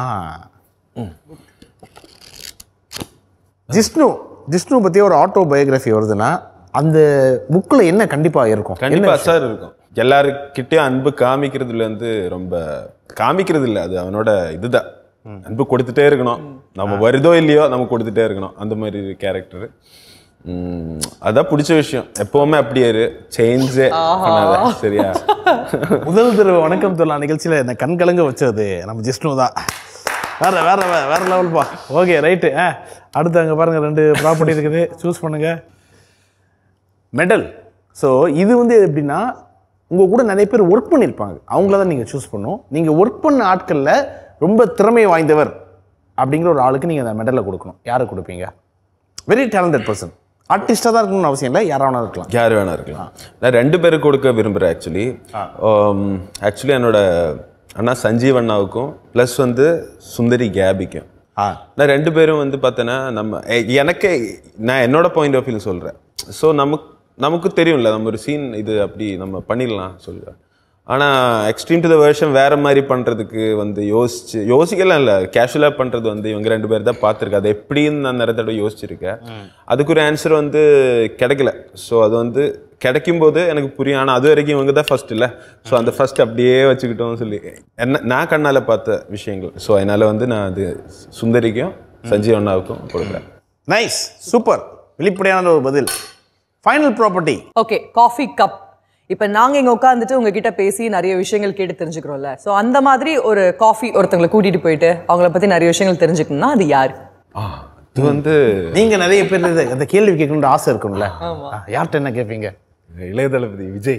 ஜிஷ்ணு ஜிஷ்ணு பற்றி ஒரு ஆட்டோ பயோகிராஃபி வருதுன்னா அந்த புக்கில் என்ன கண்டிப்பாக இருக்கும் கண்டிப்பா சார் இருக்கும் எல்லாருக்கிட்டயும் அன்பு காமிக்கிறதுல வந்து ரொம்ப காமிக்கிறது இல்ல அது அவனோட இதுதான் அன்பு கொடுத்துட்டே இருக்கணும் நம்ம வருதோ இல்லையோ நம்ம கொடுத்துட்டே இருக்கணும் அந்த மாதிரி கேரக்டர் அதான் பிடிச்ச விஷயம் எப்பவுமே அப்படியே இரு சேஞ்சே பண்ணாத சரியா முதல் தடவை வணக்கம் சொல்லலாம் நிகழ்ச்சியில் இந்த கண்கலங்க வச்சது நம்ம ஜிஷ்ணு தான் வேற வேற வேற வேற லெவல்ப்பா ஓகே ரைட்டு ஆ அடுத்து அங்கே பாருங்க ரெண்டு ப்ராப்பர்ட்டி இருக்குது சூஸ் பண்ணுங்க மெடல் ஸோ இது வந்து எப்படின்னா உங்கள் கூட நிறைய பேர் ஒர்க் பண்ணியிருப்பாங்க அவங்கள தான் நீங்கள் சூஸ் பண்ணணும் நீங்கள் ஒர்க் பண்ண ஆட்களில் ரொம்ப திறமை வாய்ந்தவர் அப்படிங்கிற ஒரு ஆளுக்கு நீங்கள் அந்த மெடலை கொடுக்கணும் யாருக்கு கொடுப்பீங்க வெரி டேலண்டட் பர்சன் ஆர்டிஸ்டாக தான் இருக்கணும்னு அவசியம் இல்லை யாராவது இருக்கலாம் யார் வேணா இருக்கலாம் நான் ரெண்டு பேருக்கு கொடுக்க விரும்புகிறேன் ஆக்சுவலி ஆக்சுவலி என்னோட அண்ணா சஞ்சீவ் அண்ணாவுக்கும் ப்ளஸ் வந்து சுந்தரி கேபிக்கும் ஆ நான் ரெண்டு பேரும் வந்து பார்த்தோன்னா நம்ம எ- எனக்கே நான் என்னோட பாயிண்ட் ஆஃப் வியூ சொல்கிறேன் ஸோ நமக்கு நமக்கு தெரியும்ல நம்ம ஒரு சீன் இது அப்படி நம்ம பண்ணிடலாம் சொல்லுவேன் ஆனால் எக்ஸ்ட்ரீம் டு த வேர்ஷன் வேற மாதிரி பண்ணுறதுக்கு வந்து யோசிச்சு யோசிக்கலாம் இல்லை கேஷுவலாக பண்ணுறது வந்து இவங்க ரெண்டு பேர் தான் பார்த்துருக்கேன் அது எப்படின்னு நான் நிறைய தடவை யோசிச்சிருக்கேன் அதுக்கு ஒரு ஆன்சர் வந்து கிடைக்கல ஸோ அது வந்து கிடைக்கும் போது எனக்கு புரியும் ஆனால் அது வரைக்கும் இவங்க தான் ஃபர்ஸ்ட் இல்லை ஸோ அந்த ஃபர்ஸ்ட் அப்படியே வச்சுக்கிட்டோம் சொல்லி என்ன நான் கண்ணால் பார்த்த விஷயங்கள் ஸோ அதனால வந்து நான் அது சுந்தரிக்கும் சஞ்சீவ் அண்ணாவுக்கும் கொடுக்குறேன் நைஸ் சூப்பர் வெளிப்படையான ஒரு பதில் final property okay coffee cup இப்போ நாங்க இங்க உட்காந்துட்டு உங்ககிட்ட பேசி நிறைய விஷயங்கள் கேட்டு தெரிஞ்சுக்கிறோம்ல ஸோ அந்த மாதிரி ஒரு காஃபி ஒருத்தங்களை கூட்டிட்டு போயிட்டு அவங்கள பத்தி நிறைய விஷயங்கள் தெரிஞ்சுக்கணும்னா அது யார் இது வந்து நீங்க நிறைய பேர் இது- அந்த கேள்வி கேட்கணும்னு ஆசை இருக்கும்ல ஆ, யார்கிட்ட என்ன கேட்பீங்க இளைய தளபதி விஜய்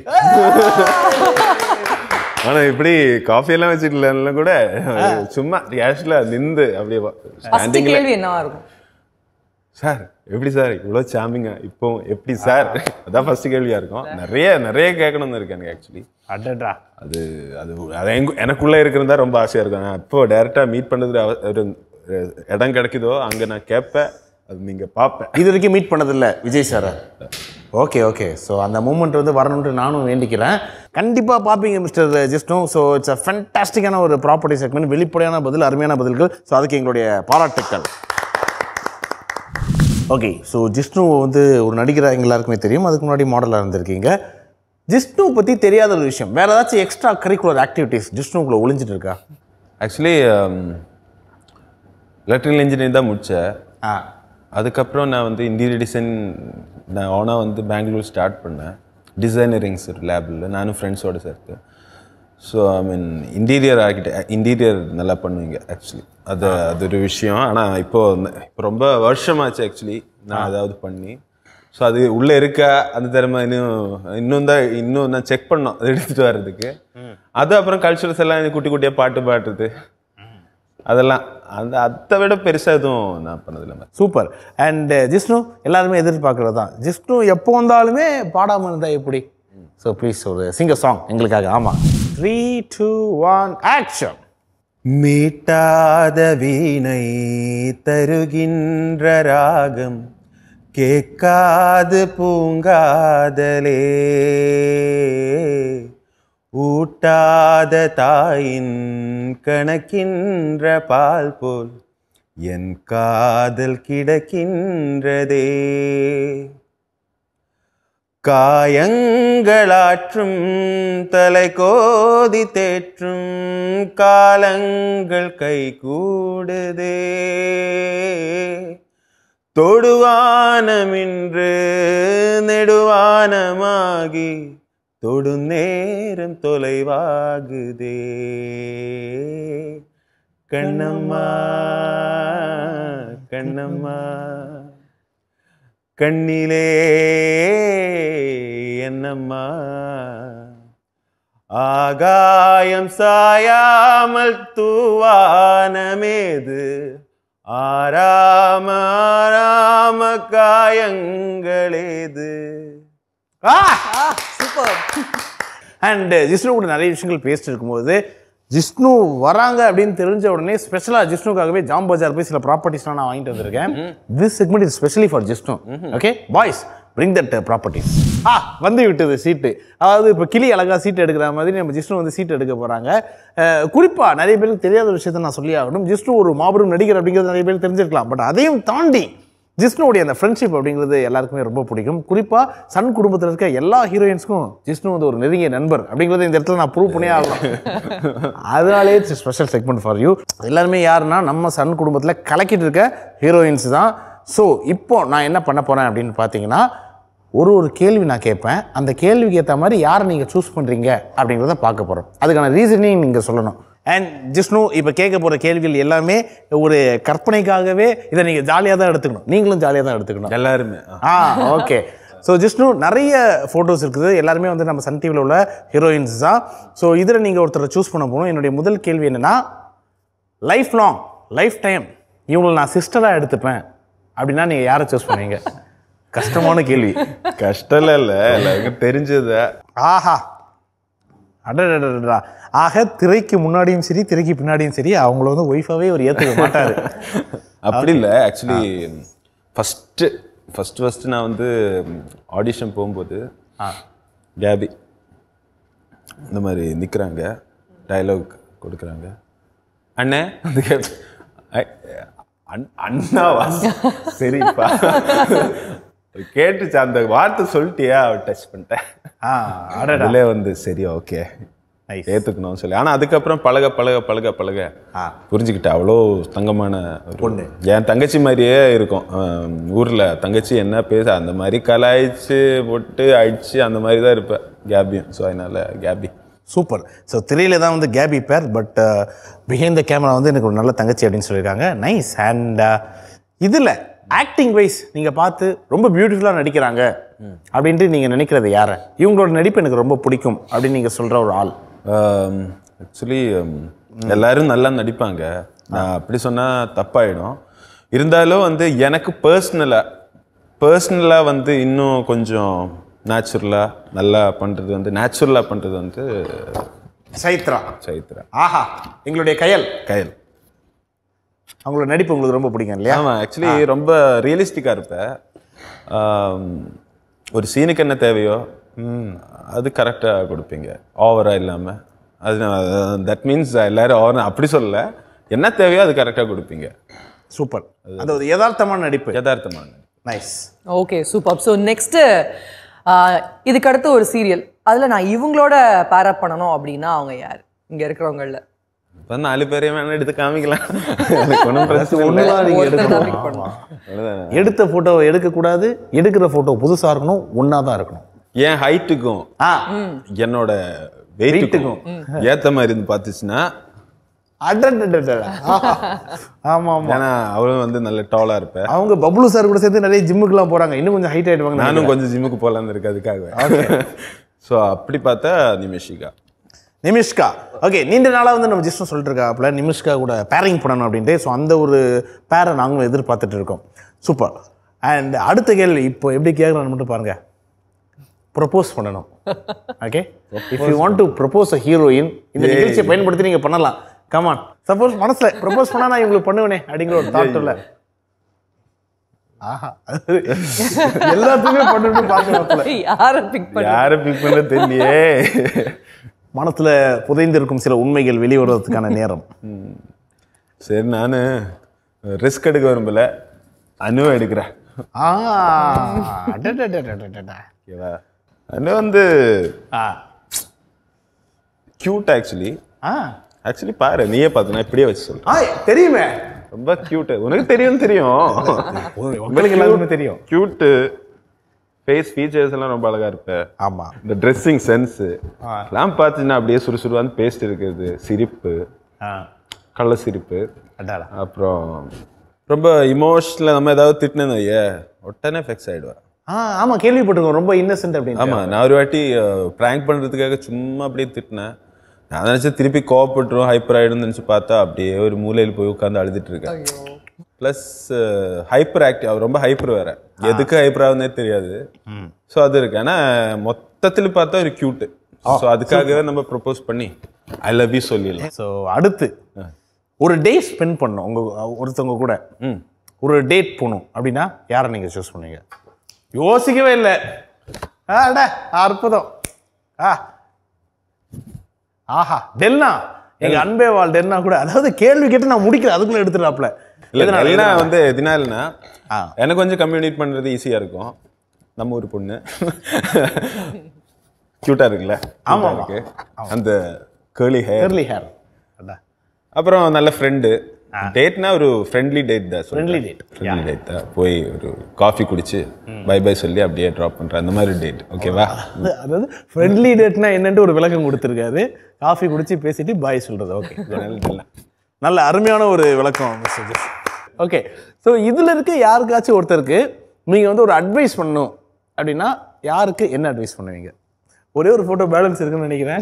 ஆனா இப்படி காஃபி எல்லாம் வச்சுக்கல கூட சும்மா கேஷ்ல நின்று அப்படியே ஃபர்ஸ்ட் ஸ்டாண்டிங்ல கேள்வி என்னவா இருக்கும் சார் எப்படி சார் இவ்வளோ சாமிங்க இப்போ எப்படி சார் அதான் ஃபர்ஸ்ட் கேள்வியா இருக்கும் நிறைய நிறைய கேட்கணும்னு இருக்கு எனக்கு ஆக்சுவலி அடடா அது அது அது எங்க எனக்குள்ள இருக்கிறது தான் ரொம்ப ஆசையா இருக்கும் நான் இப்போ டைரக்டா மீட் பண்ணது அவ- ஒரு அஹ், இடம் கிடைக்குதோ அங்க நான் கேட்பேன் அது நீங்க பார்ப்பேன் இது வரைக்கும் மீட் பண்ணதில்ல விஜய் சாரை ஓகே ஓகே ஸோ அந்த மூமெண்ட் வந்து வரணுன்ட்டு நானும் வேண்டிக்கிறேன் கண்டிப்பாக பார்ப்பீங்க mister Jishnu so it's a ஃபென்டாஸ்டிக்கான ஒரு ப்ராப்பர்ட்டி செக்மெண்ட் வெளிப்படையான பதில் அருமையான பதில்கள் ஸோ அதுக்கு எங்களுடைய பாராட்டுக்கள் ஓகே ஸோ ஜிஷ்ணு வந்து ஒரு நடிகராக எங்க எல்லாருக்குமே தெரியும் அதுக்கு முன்னாடி மாடலாக இருந்திருக்கீங்க ஜிஷ்ணு பற்றி தெரியாத ஒரு விஷயம் வேறு ஏதாச்சும் எக்ஸ்ட்ரா கரிக்குலர் ஆக்டிவிட்டீஸ் ஜிஷ்ணுக்குள்ளே ஒளிஞ்சிட்டு இருக்கா ஆக்சுவலி எலக்ட்ரிக்கல் இன்ஜினியரிங் தான் முடித்தேன் ஆ அதுக்கப்புறம் நான் வந்து இன்டீரியர் டிசைன் நான் ஓனாக வந்து பெங்களூர் ஸ்டார்ட் பண்ணேன் டிசைனரிங்ஸ் ஒரு லேபில் நானும் ஃப்ரெண்ட்ஸோடு சேர்த்து so I mean interior architect interior நல்லா பண்ணுவீங்க ஆக்சுவலி அது அது ஒரு விஷயம் ஆனால் இப்போ இப்போ ரொம்ப வருஷமாச்சு ஆக்சுவலி நான் அதாவது பண்ணி ஸோ அது உள்ளே இருக்கா அந்த திறமை இன்னும் இன்னும் தான் இன்னும் நான் செக் பண்ணோம் அது எடுத்துகிட்டு வர்றதுக்கு அது அப்புறம் கல்ச்சுரல்ஸ் எல்லாம் குட்டி குட்டியாக பாட்டு பாடுறது அதெல்லாம் அந்த அதை விட பெருசாக எதுவும் நான் பண்ணதில்லை சூப்பர் அண்ட் ஜிஷ்ணு எல்லாருமே எதிர்பார்க்கறது தான் ஜிஷ்ணு எப்போ வந்தாலுமே பாடாமல் இருந்தால் எப்படி ஸோ ப்ளீஸ் ஒரு சிங்கர் சாங் எங்களுக்காக ஆமாம் த்ரீ டூ ஒன் ஆக்ஷன் மீட்டாத வீணை தருகின்ற ராகம் கேட்காது பூங்காதலே ஊட்டாத தாயின் கணக்கின்ற பால் போல் என் காதல் கிடக்கின்றதே காயங்களாற்றும் தலை கோதி தேற்றும் காலங்கள் கை கூடுதே தொடுவானமின்று நெடுவானமாகி தொடு நேரம் தொலைவாகுதே கண்ணம்மா கண்ணம்மா கண்ணிலே என்னம்மா ஆகாயம் சாயாமல் தூவானமேது ஆராம ஆராம காயங்களேது சூப்பர் அண்ட் ஜிஷ்ணு கூட நிறைய விஷயங்கள் பேசிட்டு இருக்கும்போது ஜிஷ்ணு வராங்க அப்படின்னு தெரிஞ்ச உடனே ஸ்பெஷலாக ஜிஷ்ணுக்காகவே ஜாம் பஜார் போய் சில ப்ராப்பர்ட்டிஸ்லாம் நான் வாங்கிட்டு வந்திருக்கேன் this segment is specially for Jishnu okay boys bring that properties ஆ வந்து விட்டது சீட்டு அதாவது இப்போ கிளி அழகா சீட் எடுக்கிற மாதிரி நம்ம ஜிஷ்ணு வந்து சீட் எடுக்க போகிறாங்க குறிப்பாக நிறைய பேருக்கு தெரியாத ஒரு விஷயத்தை நான் சொல்லி ஆகணும் ஜிஷ்ணு ஒரு மாபெரும் நடிகர் அப்படிங்கிறது நிறைய பேர் தெரிஞ்சிருக்கலாம் பட் அதையும் தாண்டி ஜிஷ்ணுவுடைய அந்த ஃப்ரெண்ட்ஷிப் அப்படிங்கிறது எல்லாருக்குமே ரொம்ப பிடிக்கும் குறிப்பாக சன் குடும்பத்தில் இருக்க எல்லா ஹீரோயின்ஸ்க்கும் ஜிஷ்ணு வந்து ஒரு நெருங்கிய நண்பர் அப்படிங்கிறத இந்த இடத்துல நான் ப்ரூவ் பண்ணி ஆகலாம் அதனாலே it's special segment for you எல்லாருமே யாருன்னா நம்ம சன் குடும்பத்தில் கலக்கிட்டு இருக்க ஹீரோயின்ஸ் தான் ஸோ இப்போ நான் என்ன பண்ண போகிறேன் அப்படின்னு பார்த்தீங்கன்னா ஒரு ஒரு கேள்வி நான் கேட்பேன் அந்த கேள்விக்கு ஏற்ற மாதிரி யாரை நீங்கள் சூஸ் பண்ணுறீங்க அப்படிங்கிறத பார்க்க போகிறோம் அதுக்கான ரீசனையும் நீங்கள் சொல்லணும் அண்ட் ஜிஷ்ணு இப்போ கேட்க போகிற கேள்விகள் எல்லாமே ஒரு கற்பனைக்காகவே இதை நீங்கள் ஜாலியாக தான் எடுத்துக்கணும் நீங்களும் ஜாலியாக தான் எடுத்துக்கணும் எல்லாருமே ஆ ஓகே ஸோ ஜிஷ்ணு நிறைய ஃபோட்டோஸ் இருக்குது எல்லாருமே வந்து நம்ம சன் டிவியில் உள்ள ஹீரோயின்ஸ் தான் ஸோ இதில் நீங்கள் ஒருத்தரை சூஸ் பண்ண போகணும் என்னுடைய முதல் கேள்வி என்னென்னா லைஃப் லாங் லைஃப் டைம் இவங்களை நான் சிஸ்டராக எடுத்துப்பேன் அப்படின்னா நீங்கள் யாரை சூஸ் பண்ணுவீங்க கஷ்டமான கேள்வி கஷ்டம் இல்ல எல்லாருக்கும் தெரிஞ்சது ஆஹா அடடடடா ஆக திரைக்கு முன்னாடியும் சரி திரைக்கு பின்னாடியும் சரி அவங்கள வந்து ஒய்ஃபாவே ஒரு ஏற்றுக்க மாட்டாரு அப்படி இல்லை ஆக்சுவலி ஃபஸ்ட்டு ஃபஸ்ட்டு ஃபஸ்ட்டு நான் வந்து ஆடிஷன் போகும்போது கேபி இந்த மாதிரி நிற்கிறாங்க டயலாக் கொடுக்குறாங்க அண்ணே வந்து கேப் ஐ- அண்- அண்ணாவா சரிப்பா கேட்டுச்சு அந்த வார்த்தை சொல்லிட்டியா டச் பண்ணிட்டேன் ஆ அடடா அதிலே வந்து சரி ஓகே Nice. ஏத்துக்கணும்னு சொல்லி ஆனா அதுக்கப்புறம் பழக பழக பழக பழக புரிஞ்சுக்கிட்டேன் அவ்வளோ தங்கமான பொண்ணு என் தங்கச்சி மாதிரியே இருக்கும் ஆம், ஊர்ல தங்கச்சி என்ன பேச அந்த மாதிரி கலாய்ச்சி போட்டு அடிச்சு அந்த மாதிரி தான் இருப்பேன் கேபியும் ஸோ அதனால கேபி சூப்பர் ஸோ திரையில தான் வந்து கேபி பேர் பட் பிஹைண்ட் த கேமரா வந்து எனக்கு ஒரு நல்ல தங்கச்சி அப்படின்னு சொல்லியிருக்காங்க நைஸ் அண்ட் இதில் ஆக்டிங் வைஸ் நீங்கள் பார்த்து ரொம்ப பியூட்டிஃபுல்லாக நடிக்கிறாங்க அப்படின்ட்டு நீங்கள் நினைக்கிறது யாரை இவங்களோட நடிப்பு எனக்கு ரொம்ப பிடிக்கும் அப்படின்னு நீங்கள் சொல்கிற ஒரு ஆள் ஆக்சுவலி எல்லாரும் நல்லா நடிப்பாங்க நான் அப்படி சொன்னா தப்பாயிடும் இருந்தாலும் வந்து எனக்கு பர்சனலாக பர்சனலாக வந்து இன்னும் கொஞ்சம் நேச்சுரலாக நல்லா பண்ணுறது வந்து நேச்சுரலாக பண்ணுறது வந்து சைத்ரா சைத்ரா ஆஹா எங்களுடைய கயல் கயல் அவங்களோட நடிப்பு உங்களுக்கு ரொம்ப பிடிக்கும் இல்லையா ஆமாம் ஆக்சுவலி ரொம்ப ரியலிஸ்டிக்காக இருப்பேன் ஆம், ஒரு சீனுக்கு என்ன தேவையோ அது கரெக்டாக கொடுப்பீங்க ஓவராக இல்லாமல் அது தட் மீன்ஸ் எல்லாரும் ஓவர் அப்படி சொல்லல என்ன தேவையோ அது கரெக்டாக கொடுப்பீங்க சூப்பர் அது ஒரு யதார்த்தமான நடிப்பு யதார்த்தமான nice okay super so next இதுக்கு அடுத்து ஒரு சீரியல் அதில் நான் இவங்களோட பேரப் பண்ணணும் அப்படின்னா அவங்க யார் இங்கே இருக்கிறவங்கள இப்போ நாலு பேரையும் வேணா எடுத்து காமிக்கலாம் எனக்கு ஒன்றும் பிரச்சனை இல்லை ஒண்ணுதான் நீங்க ஒருத்தர் தான் எடுக்கணும் pick பண்ணணும். அவ்வளவுதான். எடுத்த போட்டோவை எடுக்கக்கூடாது எடுக்கிற போட்டோ புதுசா இருக்கணும் ஒன்றா தான் இருக்கணும் என் ஹைட்டுக்கும் ஆ என்னோட வெயிட்டுக்கும் ஏத்த மாதிரி இருந்து பார்த்துச்சுன்னா அடடடடடா. ஆஹா. ஆமா ஆமா ஏன்னா அவளும் வந்து நல்ல டாலாக இருப்பேன் அவங்க பப்ளு சார் கூட சேர்த்து நிறைய ஜிம்முக்குலாம் போறாங்க இன்னும் கொஞ்சம் ஹைட் ஆயிடுவாங்க நானும் கொஞ்சம் ஜிம்முக்கு போகலான்னு இருக்கு அதுக்காக ஸோ அப்படி பார்த்தா நிமிஷிகா நிமிஷ்கா ஓகே நீண்ட நாளா வந்து நம்ம ஜிஷ்ணு சொல்லிட்டு இருக்காப்புல நிமிஷ்கா கூட பேரிங் பண்ணணும் அப்படின்ட்டு ஸோ அந்த ஒரு பேரை நாங்களும் எதிர்பார்த்துட்டு இருக்கோம் சூப்பர் அண்ட் அடுத்த கேள்வி இப்போ எப்படி கேட்குறான்னு மட்டும் பாருங்க ப்ரொப்போஸ் பண்ணணும் okay if you want to propose a heroine இந்த நிகழ்ச்சியை பயன்படுத்தி நீங்க பண்ணலாம் கமான் சப்போஸ் மனசுல ப்ரொப்போஸ் பண்ணா நான் இவங்களுக்கு பண்ணுவேனே அப்படிங்கிற ஒரு தாட் இல்லை ஆஹா எல்லாத்துக்குமே பண்ணணும்னு பார்க்கணும் யாரை பிக் பண்ண யாரை பிக் பண்ண தெரியலையே மனத்துல புதைந்திருக்கும் சில உண்மைகள் வெளிவருவதற்கான நேரம் சரி நான் ரிஸ்க் எடுக்க விரும்பல அனுவை எடுக்கிறேன் ஆ அடடடடடடடா. ஓகேவா அனு வந்து ஆ கியூட் ஆக்சுவலி ஆ ஆக்சுவலி பாரு நீயே பார்த்து நான் இப்படியே வச்சு சொல்றேன் ஆ தெரியுமே ரொம்ப கியூட் உனக்கு தெரியும் தெரியும் உங்களுக்கு எல்லாருக்குமே தெரியும் கியூட்டு ஃபேஸ் ஃபீச்சர்ஸ் எல்லாம் ரொம்ப அழகா இருப்ப ஆமா இந்த ட்ரெஸ்ஸிங் சென்ஸ் எல்லாம் பார்த்தீங்கன்னா அப்படியே சுறுசுறுவான்னு பேஸ்ட் இருக்கிறது சிரிப்பு ஆ கள்ள சிரிப்பு அடாடா அப்புறம் ரொம்ப இமோஷனல் நம்ம ஏதாவது திட்டினது ஐயா உடனே ஃபெக்ஸ் ஆயிடுவேன் ஆ ஆமா கேள்விப்பட்டிருக்கோம் ரொம்ப இன்னசென்ட் அப்படின்னு ஆமா நான் ஒரு வாட்டி ப்ராங்க் பண்றதுக்காக சும்மா அப்படியே திட்டினேன் நான் நினைச்சேன் திருப்பி கோவப்பட்டுரும் ஹைப்பர் ஆயிடும்னு நினைச்சு பார்த்தா அப்படியே ஒரு மூலையில் போய் உட்காந்து அழுதுட்டு இருக்கேன் ப்ளஸ் ஹைப்பர் ஆக்டிவ் அவர் ரொம்ப ஹைப்பர் வேற எதுக்கு ஹைப்பர் ஆகுதுனே தெரியாது ஸோ அது இருக்கு ஆனா மொத்தத்தில் பார்த்தா ஒரு கியூட் ஸோ அதுக்காகவே நம்ம ப்ரப்போஸ் பண்ணி ஐ லவ் யூ சொல்லிடலாம் ஸோ அடுத்து ஒரு டே ஸ்பெண்ட் பண்ணணும் உங்க ஒருத்தவங்க கூட ம் ஒரு டேட் போகணும் அப்படின்னா யாரை நீங்க சூஸ் பண்ணுவீங்க யோசிக்கவே இல்லை ஆடா அற்புதம் ஆ ஆஹா டெல்னா எங்க அன்பே வாழ் டெல்னா கூட அதாவது கேள்வி கேட்டு நான் முடிக்கிறேன் அதுக்குள்ள எடுத்துடாப்ல இல்ல என்ன வந்து எதனாலனா ஆ. எனக்கு கொஞ்சம் கம்யூனிகேட் பண்றது ஈஸியா இருக்கும் நம்ம ஒரு பொண்ணு கியூட்டா இருக்குல்ல ஆமா, cute ஆ இருக்கு அந்த கேர்லி ஹேர் கர்லி ஹேர் அடா அப்புறம் நல்ல ஃப்ரெண்டு டேட்னா ஒரு ஃப்ரெண்ட்லி டேட் தான் Friendly date. ஃப்ரெண்ட்லி டேட் தான் போய் ஒரு காஃபி குடிச்சு பை பை சொல்லி அப்படியே ட்ராப் பண்றேன் அந்த மாதிரி டேட் ஓகேவா அது- அதாவது ஃப்ரெண்ட்லி டேட்னா என்னன்ட்டு ஒரு விளக்கம் கொடுத்துருக்காரு காஃபி குடிச்சு பேசிட்டு பாய் சொல்றது ஓகே நல்ல அருமையான ஒரு விளக்கம் மிஸ்டர் ஓகே ஸோ இதில் இருக்க யாருக்காச்சும் ஒருத்தருக்கு நீங்கள் வந்து ஒரு அட்வைஸ் பண்ணணும் அப்படின்னா யாருக்கு என்ன அட்வைஸ் பண்ணுவீங்க ஒரே ஒரு ஃபோட்டோ பேலன்ஸ் இருக்குன்னு நினைக்கிறேன்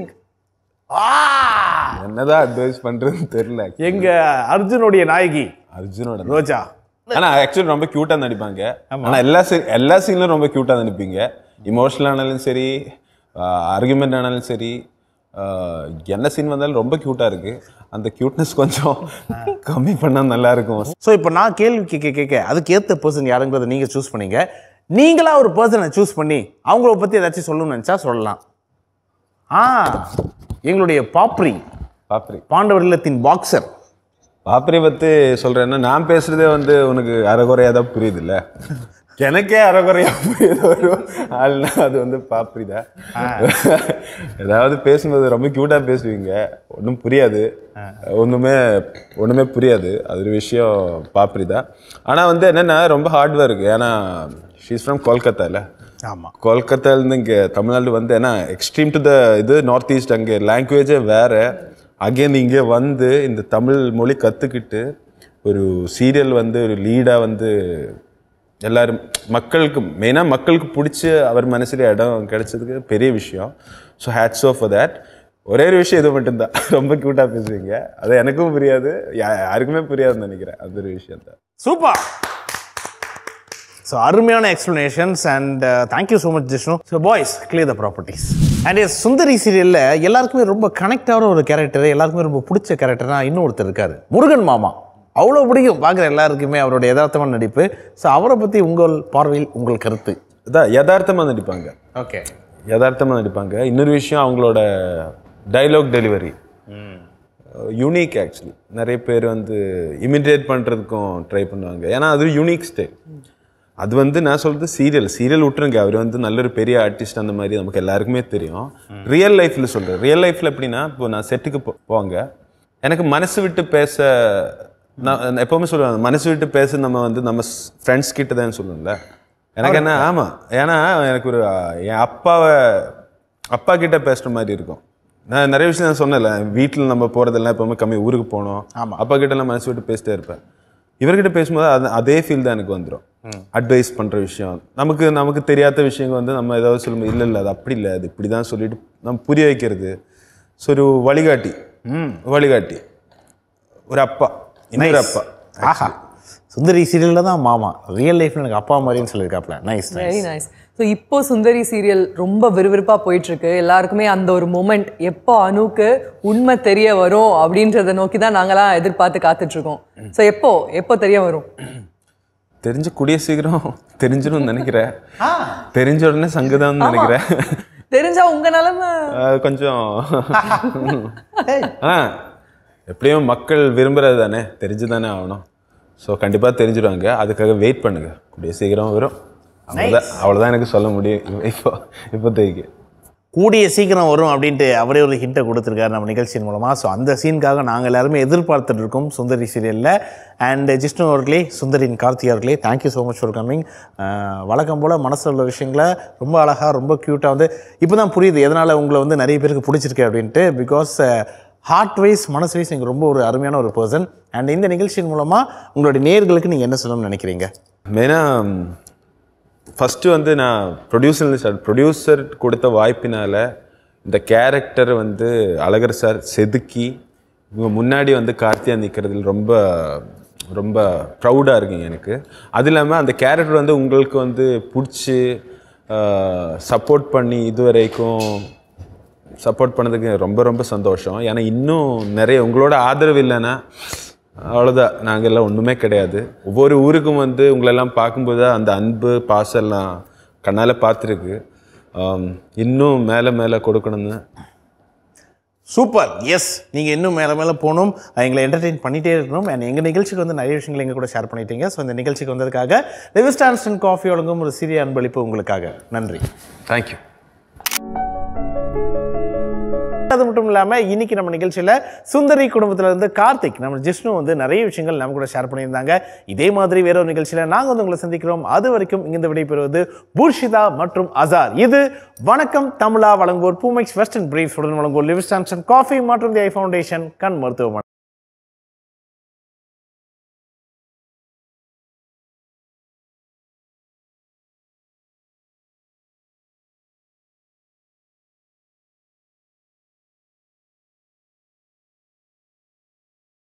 ஆ! என்னதான் அட்வைஸ் பண்றதுன்னு தெரியல எங்க அர்ஜுனுடைய நாயகி அர்ஜுனோட ரோஜா ஆனா ஆக்சுவலி ரொம்ப கியூட்டா நடிப்பாங்க ஆனா எல்லா scene- எல்லா சீன்லயும் ரொம்ப கியூட்டா நடிப்பீங்க இமோஷனல் ஆனாலும் சரி ஆர்குமெண்ட் ஆனாலும் சரி ஆஹ், என்ன சீன் வந்தாலும் ரொம்ப கியூட்டா இருக்கு அந்த கியூட்னஸ் கொஞ்சம் கம்மி பண்ணா நல்லா இருக்கும் ஸோ இப்போ நான் கேள்வி கேட்க கேட்க அதுக்கு ஏற்ற பர்சன் யாருங்கிறத நீங்கள் சூஸ் பண்ணீங்க நீங்களா ஒரு பர்சனை சூஸ் பண்ணி அவங்கள பற்றி ஏதாச்சும் சொல்லணும்னு நினச்சா சொல்லலாம் ஆ எங்களுடைய பாப்ரி பாப்ரி பாண்டவர் இல்லத்தின் பாக்ஸர் பாப்ரி பத்தி சொல்றேன்னா நான் பேசுறதே வந்து உனக்கு அறகுறையா தான் புரியுது இல்ல எனக்கே அறகுறையா புரியுது ஒரு ஆள்னா அது வந்து பாப்ரி தான் ஏதாவது பேசும்போது ரொம்ப கியூட்டா பேசுவீங்க ஒன்றும் புரியாது ஒண்ணுமே ஒண்ணுமே புரியாது அது ஒரு விஷயம் பாப்ரி தான் ஆனா வந்து என்னன்னா ரொம்ப ஹார்ட் ஒர்க் ஏன்னா ஷீஸ் ஃப்ரம் கொல்கத்தால ஆமாம் கொல்கத்தாலேருந்து இங்கே தமிழ்நாடு வந்து ஏன்னா எக்ஸ்ட்ரீம் டு த இது நார்த் ஈஸ்ட் அங்கே லாங்குவேஜே வேற அகேன் இங்கே வந்து இந்த தமிழ் மொழி கற்றுக்கிட்டு ஒரு சீரியல் வந்து ஒரு லீடாக வந்து எல்லாரும் மக்களுக்கு மெயினாக மக்களுக்கு பிடிச்சி அவர் மனசுல இடம் கிடைச்சதுக்கு பெரிய விஷயம் so hats off for that ஒரே ஒரு விஷயம் இது மட்டும்தான் ரொம்ப க்யூட்டாக பேசுவீங்க அது எனக்கும் புரியாது யா- யாருக்குமே புரியாதுன்னு நினைக்கிறேன் அது ஒரு விஷயம் தான் சூப்பர் ஸோ அருமையான explanations and thank you so much Jishnu so boys clear the properties and yes Sundari சீரியலில் எல்லாருக்குமே ரொம்ப கனெக்ட் ஆகிற ஒரு கேரக்டர் எல்லாருக்குமே ரொம்ப பிடிச்ச கேரக்டர்னா இன்னும் ஒருத்தர் இருக்காரு முருகன் மாமா அவ்வளோ பிடிக்கும் பார்க்குற எல்லாருக்குமே அவருடைய யதார்த்தமான நடிப்பு ஸோ அவரை பற்றி உங்கள் பார்வையில் உங்கள் கருத்து அதான் யதார்த்தமாக நடிப்பாங்க ஓகே யதார்த்தமாக நடிப்பாங்க இன்னொரு விஷயம் அவங்களோட டைலாக் டெலிவரி யூனிக் ஆக்சுவலி நிறைய பேர் வந்து இமிடியேட் பண்ணுறதுக்கும் ட்ரை பண்ணுவாங்க ஏன்னா அது யூனிக் ஸ்டைல் அது வந்து நான் சொல்றது சீரியல் சீரியல் விட்டுருங்க அவர் வந்து நல்ல ஒரு பெரிய ஆர்டிஸ்ட் அந்த மாதிரி நமக்கு எல்லாருக்குமே தெரியும் ரியல் லைஃப்பில் சொல்கிறேன் ரியல் லைஃப்பில் எப்படின்னா இப்போ நான் செட்டுக்கு போ போவாங்க எனக்கு மனசு விட்டு பேச நான் நான் எப்பவுமே சொல்லுவேன் மனசு விட்டு பேச நம்ம வந்து நம்ம ஃப்ரெண்ட்ஸ் கிட்ட தான் சொல்லுவோம்ல எனக்கு என்ன ஆமாம் ஏன்னா எனக்கு ஒரு என் அப்பாவை அப்பா கிட்ட பேசுகிற மாதிரி இருக்கும் நான் நிறைய விஷயம் நான் சொன்னேன்ல வீட்டில் நம்ம போகிறதெல்லாம் எப்பவுமே கம்மி ஊருக்கு போனோம் அப்பா கிட்ட நான் மனசு விட்டு பேசிட்டே இருப்பேன் இவர்கிட்ட பேசும்போது அது அதே ஃபீல் தான் எனக்கு வந்துடும் அட்வைஸ் பண்ணுற விஷயம் நமக்கு நமக்கு தெரியாத விஷயங்கள் வந்து நம்ம ஏதாவது சொல்லும்போது இல்லை இல்லை அது அப்படி இல்லை அது இப்படி தான் சொல்லிட்டு நம்ம புரிய வைக்கிறது ஸோ ஒரு வழிகாட்டி வழிகாட்டி ஒரு அப்பா இன்னொரு அப்பா ஆஹா சுந்தரி சீரியலில் தான் மாமா ரியல் லைஃப்ல எனக்கு அப்பா மாதிரின்னு சொல்லியிருக்காப்ல நைஸ் வெரி நைஸ் ஸோ இப்போ சுந்தரி சீரியல் ரொம்ப விறுவிறுப்பாக போயிட்டு இருக்கு எல்லாருக்குமே அந்த ஒரு மூமெண்ட் எப்போ அணுக்கு உண்மை தெரிய வரும் அப்படின்றத நோக்கி தான் நாங்களாம் எதிர்பார்த்து காத்துட்டு இருக்கோம் ஸோ எப்போ எப்போ தெரிய வரும் தெரிஞ்ச கூடிய சீக்கிரம் தெரிஞ்சிடும் நினைக்கிறேன் தெரிஞ்ச உடனே சங்கதான்னு நினைக்கிறேன் தெரிஞ்சா உங்க நிலைமை அது கொஞ்சம் ஆ எப்படியும் மக்கள் விரும்புறது தானே தெரிஞ்சு தானே ஆகணும் ஸோ கண்டிப்பாக தெரிஞ்சிடுவாங்க அதுக்காக வெயிட் பண்ணுங்க கூடிய சீக்கிரம் வரும் அவ்வளோதான் அவ்வளோதான் எனக்கு சொல்ல முடியும் இப்போ இப்போதைக்கு கூடிய சீக்கிரம் வரும் அப்படின்ட்டு அவரே ஒரு ஹிண்ட்டை கொடுத்துருக்காரு நம்ம நிகழ்ச்சியின் மூலமாக ஸோ அந்த சீனுக்காக நாங்கள் எல்லாருமே எதிர்பார்த்துட்டு இருக்கோம் சுந்தரி சீரியலில் அண்ட் ஜிஷ்ணு அவர்களே சுந்தரின் கார்த்திக் அவர்களே thank you so much for coming வழக்கம் போல் மனசில் உள்ள விஷயங்களை ரொம்ப அழகாக ரொம்ப க்யூட்டாக வந்து இப்போ தான் புரியுது எதனால் உங்களை வந்து நிறைய பேருக்கு பிடிச்சிருக்கு அப்படின்ட்டு பிகாஸ் ஹார்ட் வைஸ் மனசு வைஸ் நீங்கள் ரொம்ப ஒரு அருமையான ஒரு பர்சன் அண்ட் இந்த நிகழ்ச்சியின் மூலமாக உங்களுடைய நேர்களுக்கு நீங்கள் என்ன சொல்லணும்னு நினைக்கிறீங்க மெயினாக ஃபஸ்ட்டு வந்து நான் ப்ரொடியூசர் ஸ்டார்ட் ப்ரொடியூசர் கொடுத்த வாய்ப்பினால இந்த கேரக்டர் வந்து அழகர் சார் செதுக்கி இவங்க முன்னாடி வந்து கார்த்தியா நிற்கிறதுல ரொம்ப ரொம்ப ப்ரௌடாக இருக்குங்க எனக்கு அது இல்லாமல் அந்த கேரக்டர் வந்து உங்களுக்கு வந்து பிடிச்சி சப்போர்ட் பண்ணி இது வரைக்கும் சப்போர்ட் பண்ணதுக்கு ரொம்ப ரொம்ப சந்தோஷம் ஏன்னா இன்னும் நிறைய உங்களோட ஆதரவு இல்லைன்னா அவ்வளோதான் நாங்கள் எல்லாம் ஒன்றுமே கிடையாது ஒவ்வொரு ஊருக்கும் வந்து உங்களெல்லாம் பார்க்கும்போது தான் அந்த அன்பு பாசம் எல்லாம் கண்ணால் பார்த்துருக்கு ஆம், இன்னும் மேலே மேலே கொடுக்கணும்னு சூப்பர் எஸ் நீங்கள் இன்னும் மேலே மேலே போகணும் எங்களை என்டர்டெயின் பண்ணிகிட்டே இருக்கணும் அண்ட் எங்கள் நிகழ்ச்சிக்கு வந்து நிறைய விஷயங்கள் எங்கள் கூட ஷேர் பண்ணிட்டீங்க ஸோ இந்த நிகழ்ச்சிக்கு வந்ததுக்காக லிவிஸ்டான்ஸ்டன் காஃபி வழங்கும் ஒரு சிறிய அன்பளிப்பு உங்களுக்காக நன்றி தேங்க்யூ அது மட்டும் இல்லாமல் இன்னைக்கு நம்ம நிகழ்ச்சியில் சுந்தரி குடும்பத்துல இருந்து கார்த்திக் நம்ம ஜிஷ்ணு வந்து நிறைய விஷயங்கள் நம்ம கூட ஷேர் பண்ணியிருந்தாங்க இதே மாதிரி வேற ஒரு நிகழ்ச்சியில் நாங்கள் வந்து உங்களை சந்திக்கிறோம் அது வரைக்கும் இங்கிருந்து விடைபெறுவது பூர்ஷிதா மற்றும் அசார் இது வணக்கம் தமிழா வழங்குவோர் பூமெக்ஸ் வெஸ்டர்ன் பிரீஃப் உடன் வழங்குவோர் லிவிஸ்டான்சன் காஃபி மற்றும் தி ஐ ஃபவுண்டேஷன் கண் மருத்துவமனை